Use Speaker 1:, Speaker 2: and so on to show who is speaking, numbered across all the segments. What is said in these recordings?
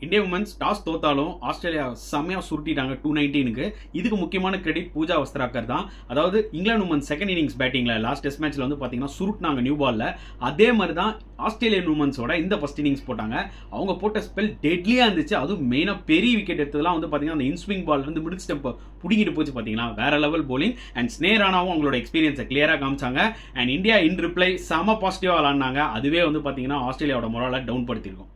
Speaker 1: India women's toss தோத்தாலும் Australia செம்மையா சுருட்டிட்டாங்க டூ நைன்டீனுக்கு இதுக்கு முக்கியமான கிரெடிட் பூஜா வஸ்திராக்கர் தான் அதாவது இங்கிலாந்து உமன்ஸ் செகண்ட் இன்னிங்ஸ் பேட்டிங்ல லாஸ்ட் டெஸ்ட் மேட்ச்ல வந்து பாத்தீங்கன்னா சுருட்டினாங்க நியூ பால்ல அதே மாதிரி தான் ஆஸ்திரேலியன் உமன்ஸோட இந்த ஃபர்ஸ்ட் இன்னிங்ஸ் போட்டாங்க அவங்க போட்ட ஸ்பெல் டெட்லியா இருந்துச்சு அதுவும் மெயினா பெரிய விக்கெட் எடுத்ததெல்லாம் வந்து பாத்தீங்கன்னா அந்த இன்ஸ்விங் பால் இருந்து மிடில் ஸ்டெப் புடிங்கிட்டு போச்சு பாத்தீங்கன்னா வேற லெவல் போலிங் அண்ட் ஸ்னேரானாவும் அவங்களோட எக்ஸ்பீரியன்ஸை கிளியரா காமிச்சாங்க அண்ட் இந்தியா இன் ரிப்ளை செம பாசிட்டிவா விளாண்டாங்க அதுவே வந்து பாத்தீங்கன்னா ஆஸ்திரேலியாவோட மொரால டவுன் படுத்திருக்கும்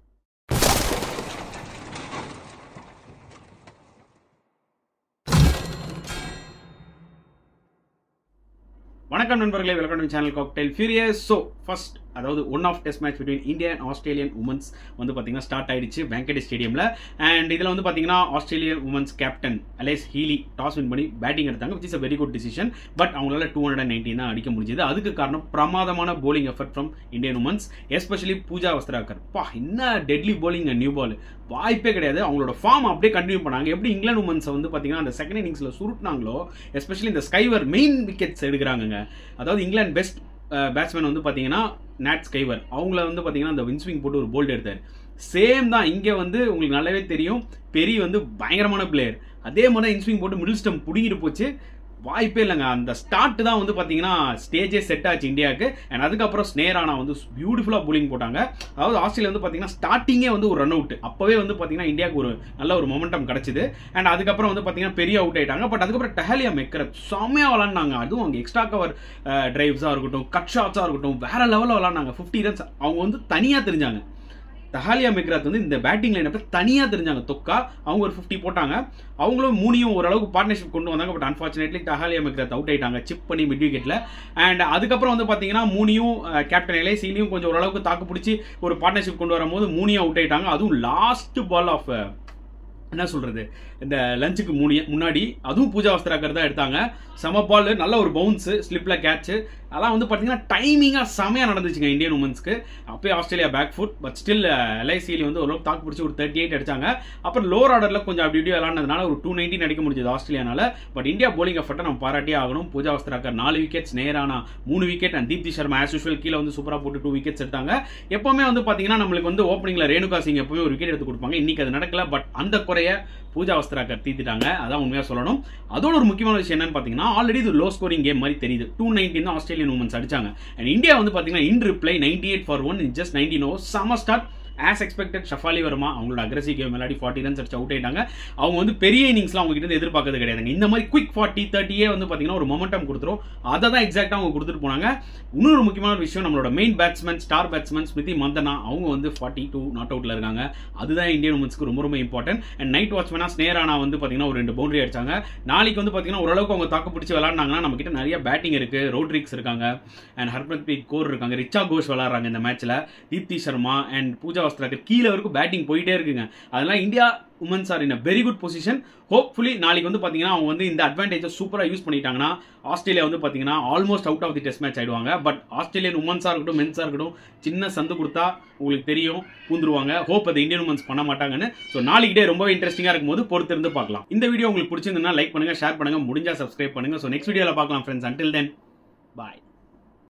Speaker 1: வணக்கம் நண்பர்களே welcome to channel cocktail furious so first அதாவது one of test match between India and Australian women's வந்து பார்த்தீங்கன்னா ஸ்டார்ட் ஆயிடுச்சு வெங்கடேஷ் ஸ்டேடியமில் அண்ட் இதில் வந்து பார்த்தீங்கன்னா Australian women's captain Alyssa Healy toss win பண்ணி பேட்டிங் எடுத்தாங்க which is a very good decision but அவங்களால டூ ஹண்ட்ரட் நைன்டீன் தான் அடிக்க முடிஞ்சது அதுக்கு காரணம் பிரமாதமான bowling effort from Indian women's especially Pooja Vastrakar பா என்ன டெட்லி போலிங் நியூ பால் வாய்ப்பே கிடையாது அவங்களோட ஃபார்ம் அப்படியே கண்டினியூ பண்ணாங்க எப்படி இங்கிலாந்து உமன்ஸை வந்து பார்த்தீங்கன்னா அந்த செகண்ட் இன்னிங்ஸில் சுருட்டினாங்களோ எஸ்பெஷலி இந்த ஸ்கைவர் மெயின் விக்கெட்ஸ் எடுக்கிறாங்க அதாவது இங்கிலாந்து பெஸ்ட் பேட்ஸ்மேன் வந்து பார்த்தீங்கன்னா நேட் ஸ்கைவர் அவங்கள வந்து பார்த்தீங்கன்னா அந்த வின்ஸ்விங் போட்டு ஒரு போல்ட் எடுத்தார் சேம் தான் இங்கே வந்து உங்களுக்கு நல்லாவே தெரியும் பெரிய வந்து பயங்கரமான பிளேயர் அதே மாதிரி தான் இன்ஸ்விங் போட்டு மிடில் ஸ்டம் பிடிங்கிட்டு போச்சு வாய்ப்பே இல்லைங்க அந்த ஸ்டார்ட் தான் வந்து பார்த்தீங்கன்னா ஸ்டேஜே செட் ஆச்சு இந்தியாவுக்கு அண்ட் அதுக்கப்புறம் ஸ்னேரானா வந்து பியூட்டிஃபுல்லாக போலிங் போட்டாங்க அதாவது ஆஸ்திரேலியா வந்து பார்த்தீங்கன்னா ஸ்டார்டிங்கே வந்து ஒரு ரன் அவுட் அப்போவே வந்து பார்த்தீங்கன்னா இந்தியாவுக்கு ஒரு நல்ல ஒரு மொமெண்டம் கிடச்சிது அண்ட் அதுக்கப்புறம் வந்து பார்த்தீங்கன்னா பெரிய அவுட் ஆயிட்டாங்க பட் அதுக்கப்புறம் டஹலியா மெக்கரத் செம்மையாக விளாண்டாங்க அதுவும் அவங்க எக்ஸ்ட்ரா கவர் டிரைவ்ஸாக இருக்கட்டும் கட் ஷாட்ஸாக இருக்கட்டும் வேற லெவலில் விளாண்டாங்க ஃபிஃப்டி ரன்ஸ் அவங்க வந்து தனியாக தெரிஞ்சாங்க தஹாலியா மெக்ராத் வந்து இந்த பேட்டிங் லைனப்பை தனியாக தெரிஞ்சாங்க தொக்கா அவங்க ஒரு ஃபிஃப்டி போட்டாங்க அவங்களும் மூணியும் ஓரளவுக்கு பார்ட்னர்ஷிப் கொண்டு வந்தாங்க but unfortunately Tahlia McGrath out ஆயிட்டாங்க சிப் பண்ணி மிட் விக்கெட்டில் அண்ட் அதுக்கப்புறம் வந்து பார்த்தீங்கன்னா மூணியும் கேப்டன் எலைசிலையும் கொஞ்சம் ஓரளவுக்கு தாக்கு பிடிச்சி ஒரு பார்ட்னர்ஷிப் கொண்டு வரும்போது மூணியும் அவுட் ஆயிட்டாங்க அதுவும் லாஸ்ட் பால் ஆஃப் என்ன சொல்றது இந்த லஞ்சுக்கு முடி முன்னாடி அதுவும் பூஜா வஸ்திராக்கர் தான் எடுத்தாங்க செம பால் நல்ல ஒரு பவுன்ஸு ஸ்லிப்ல கேட்ச் அதெல்லாம் வந்து பார்த்தீங்கன்னா டைமிங்காக செமையாக நடந்துச்சுங்க இந்தியன் உமன்ஸ்க்கு அப்போயே Australia back foot but still எல்ஐசியில் வந்து ஓரளவுக்கு தாக்கு பிடிச்சி ஒரு தேர்ட்டி எயிட் அடிச்சாங்க அப்புறம் லோவர் ஆர்டரில் கொஞ்சம் அப்படி இப்படி விளாண்டதுனால ஒரு டூ நைன்டீன் அடிக்க முடிஞ்சது ஆஸ்திரேலியானால பட் இந்தியா போலிங் எஃபர்ட்டை நம்ம பாராட்டியே ஆகணும் பூஜா வஸ்திராக்கர் நாலு விக்கெட்ஸ் நேரானா மூணு wicket and Deepti Sharma as usual கீழே வந்து சூப்பராக போட்டு டூ விக்கெட்ஸ் எடுத்தாங்க எப்பவுமே வந்து பார்த்தீங்கன்னா நம்மளுக்கு வந்து ஓப்பனிங்கில் ரேணுகா சிங் எப்பவுமே ஒரு விக்கெட் எடுத்து கொடுப்பாங்க இன்னைக்கு அது நடக்கல பட் அந்த குறைய பூஜா வஸ்திராக்கர் தீத்திட்டாங்க அதான் உண்மையாக சொல்லணும் அதோட ஒரு முக்கியமான விஷயம் என்னன்னு பார்த்தீங்கன்னா ஆல்ரெடி இது லோ ஸ்கோரிங் கேம் மாதிரி தெரியுது டூ நைன்டீன் தான் ஆஸ்திரேலியன் உமன்ஸ் அடிச்சாங்க அண்ட் இந்தியா வந்து பார்த்தீங்கன்னா in reply ninety eight for one in just nineteen ஓ சம start as expected Shafali Verma அவங்களோட அக்ரஸிவ் கேம் விளையாடி ஃபார்ட்டி ரன்ஸ் அடிச்சு அவுட் ஆயிட்டாங்க அவங்க வந்து பெரிய இன்னிங்ஸ்லாம் அவங்க கிட்ட எதிர்பார்க்கறது கிடையாதுங்க இந்த மாதிரி குயிக் ஃபார்ட்டி தேர்ட்டியே வந்து பார்த்தீங்கன்னா ஒரு மொமெண்டம் கொடுத்துரும் அதை தான் எக்ஸாக்டாக அவங்க கொடுத்துட்டு போனாங்க இன்னொரு முக்கியமான விஷயம் நம்மளோட main batsman star batsman Smriti Mandhana அவங்க வந்து ஃபார்ட்டி டூ நாட் அவுட்ல இருக்காங்க அதுதான் இந்தியன் உமன்ஸ்க்கு ரொம்ப ரொம்ப இம்பார்ட்டன்ட் அண்ட் நைட் வாட்ச்மேனா ஸ்னேரானா வந்து பார்த்தீங்கன்னா ஒரு ரெண்டு பவுண்டரி அடிச்சாங்க நாளைக்கு வந்து பார்த்தீங்கன்னா ஓரளவுக்கு அவங்க தாக்கு பிடிச்சி விளாண்டாங்கன்னா நம்ம கிட்ட நிறைய பேட்டிங் இருக்கு ரோட்ரிக்ஸ் இருக்காங்க அண்ட் ஹர்ப்ரத் பிரீத் கோர் இருக்காங்க ரிச்சா கோஷ் விளாட்றாங்க இந்த மேட்ச்ல தீப்தி சர்மா அண்ட் பூஜா வஸ்திராக்கர் கீழே வரைக்கும் பேட்டிங் போயிட்டே இருக்குங்க அதனால India women's are in a very good position hopefully நாளைக்கு வந்து பார்த்தீங்கன்னா அவங்க வந்து இந்த அட்வான்டேஜை சூப்பராக யூஸ் பண்ணிட்டாங்கன்னா ஆஸ்திரேலியா வந்து பார்த்தீங்கன்னா almost out of the test match ஆயிடுவாங்க பட் ஆஸ்திரேலியன் உமன்ஸாக இருக்கட்டும் மென்ஸாக இருக்கட்டும் சின்ன சந்து கொடுத்தா உங்களுக்கு தெரியும் பூந்துருவாங்க ஹோப் அதை இந்தியன் உமன்ஸ் பண்ண மாட்டாங்கன்னு ஸோ நாளைக்கு டே ரொம்ப இன்ட்ரெஸ்டிங்காக இருக்கும்போது பொறுத்து இருந்து பார்க்கலாம் இந்த வீடியோ உங்களுக்கு பிடிச்சிருந்தா லைக் பண்ணுங்க ஷேர் பண்ணுங்க முடிஞ்சா சப்ஸ்கிரைப் பண்ணுங்க ஸோ நெக்ஸ்ட் வீடியோவில் பார்க்கலாம் ஃப்ரெண்ட்ஸ் அண்டில் தென் பாய்